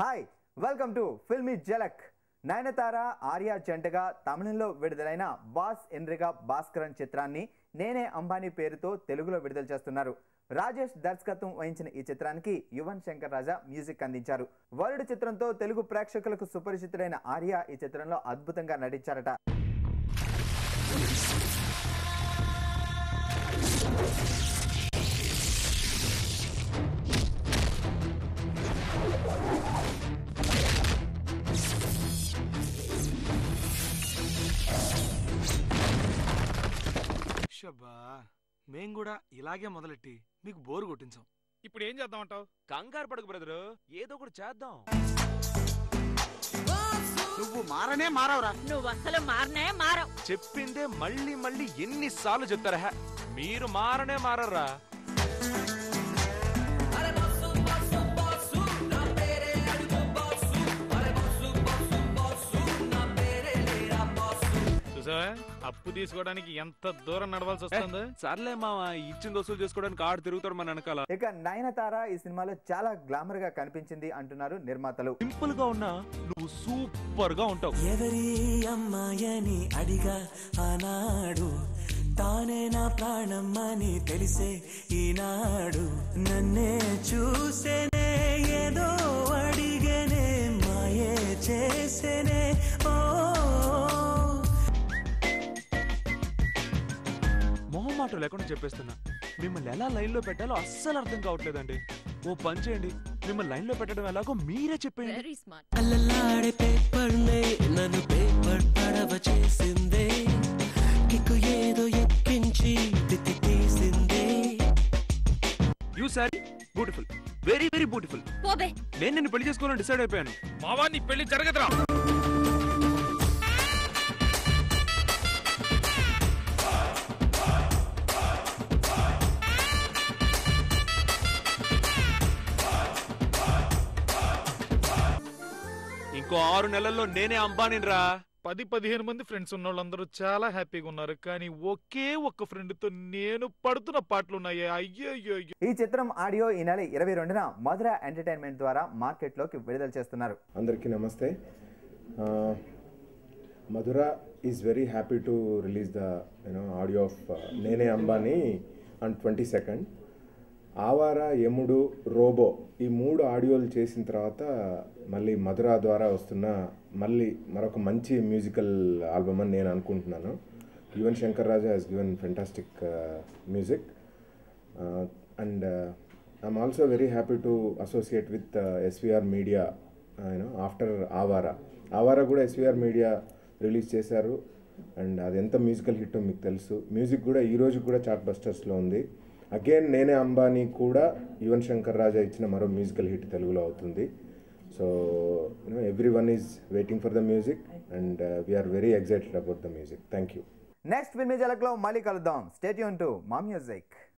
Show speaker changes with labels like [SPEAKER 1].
[SPEAKER 1] Hi welcome to filmy Jhalak Nayanthara Arya జంటగా తమిళంలో విడుదలైన బాస్ ఎన్రిగా భాస్కరన్ చిత్రాన్ని నేనే అంబానీ పేరుతో తెలుగులో విడుదల చేస్తున్నారు రాజేష్ దర్శకత్వం వహించిన ఈ చిత్రానికి యువన్ శంకర్ రాజా మ్యూజిక్ అందించారు వరుడు చిత్రంతో తెలుగు ప్రేక్షకులకు సుపరిచితుడైన ఆర్య ఈ చిత్రంలో అద్భుతంగా నటించారట
[SPEAKER 2] షబ్బా మేం కూడా ఇలాగే మొదలెట్టి మీకు బోరు కొట్టించాం
[SPEAKER 3] ఇప్పుడు ఏం చేద్దామంటావు
[SPEAKER 4] కంగారు పడకు బ్రదరు ఏదో ఒకటి చేద్దాం
[SPEAKER 2] నువ్వు మారనే మారవరా
[SPEAKER 5] నువ్వు అసలు మారనే మారవు
[SPEAKER 4] చెప్పిందే మళ్ళీ మళ్ళీ ఎన్నిసార్లు చెప్తారా హే? మీరు మారనే మారరా
[SPEAKER 3] చూసావా అప్పు తీసుకోవడానికి ఎంత దూరం నడవాల్సి వస్తుందో
[SPEAKER 4] సర్లే మామ ఇచ్చిన వసూలు చేసుకోవడానికి ఆడు తిరుగుతాడు మన వెనకాల
[SPEAKER 1] ఇక నయనతార ఈ సినిమాలో చాలా గ్లామర్ గా కనిపించింది అంటున్నారు నిర్మాతలు
[SPEAKER 4] సింపుల్ గా ఉన్నా నువ్వు సూపర్ గా ఉంటావు
[SPEAKER 6] ఎవరి అమ్మాయని అడిగా ఆనాడు తానే నా ప్రాణమ్మని తెలిసే ఈనాడు నన్నే చూసేనే ఏదో అడిగనే మాయే చేసేనే ఓ
[SPEAKER 4] మొహం మాట లేకుండా చెప్పేస్తున్నా మిమ్మల్ని ఎలా లైన్ లో పెట్టాలో అస్సలు అర్థం కావట్లేదండి ఓ పని చేయండి మిమ్మల్ని లైన్ లో పెట్టడం ఎలాగో మీరే చెప్పేయండి
[SPEAKER 5] వెరీ స్మార్ట్
[SPEAKER 6] అల్లలాడే పేపర్నే నన్ను పేపర్ పడవ చేసిందే కిక్కు ఏదో ఎక్కించి తిత్తి తీసిందే
[SPEAKER 4] you sorry beautiful very very beautiful
[SPEAKER 5] పోబే
[SPEAKER 4] నేను నిన్ను పెళ్లి చేసుకోవాలని డిసైడ్ అయిపోయాను
[SPEAKER 3] మావా నీ పెళ్లి జరగదురా
[SPEAKER 4] ఇంకో ఆరు నెలల్లో నేనే అంబానీని రా
[SPEAKER 3] పది పదిహేను మంది ఫ్రెండ్స్ ఉన్న వాళ్ళందరూ చాలా హ్యాపీగా ఉన్నారు కానీ ఒకే ఒక్క ఫ్రెండ్ తో నేను పడుతున్న పాటలు ఉన్నాయి అయ్యో అయ్యో అయ్యో
[SPEAKER 1] ఈ చిత్రం ఆడియో ఈ నెల ఇరవై రెండున మధుర ఎంటర్టైన్మెంట్ ద్వారా మార్కెట్లోకి విడుదల చేస్తున్నారు
[SPEAKER 7] అందరికీ నమస్తే Madhura is very happy to release the you know audio of Nene Ambani on twenty second ఆవార యముడు రోబో ఈ మూడు ఆడియోలు చేసిన తర్వాత మళ్ళీ మధుర ద్వారా వస్తున్న మళ్ళీ మరొక మంచి మ్యూజికల్ ఆల్బమ్ అని నేను అనుకుంటున్నాను Yuvan Shankar Raja he's given fantastic music and I'm also very happy to associate with SVR media you know after Awara Awara కూడా ఎస్విఆర్ మీడియా రిలీజ్ చేశారు అండ్ అది ఎంత మ్యూజికల్ హిట్టో మీకు తెలుసు మ్యూజిక్ కూడా ఈ రోజు కూడా చాట్ బస్టర్స్లో ఉంది అగైన్ నేనే అంబానీ కూడా యువన్ శంకర్ రాజా ఇచ్చిన మరో మ్యూజికల్ హిట్ తెలుగులో అవుతుంది so you know every one is waiting for the music and we're very excited about the music thank you
[SPEAKER 1] next filmy జలక్లో మళ్ళీ కలుద్దాం స్టేట్యూన్ టు మా మ్యూజిక్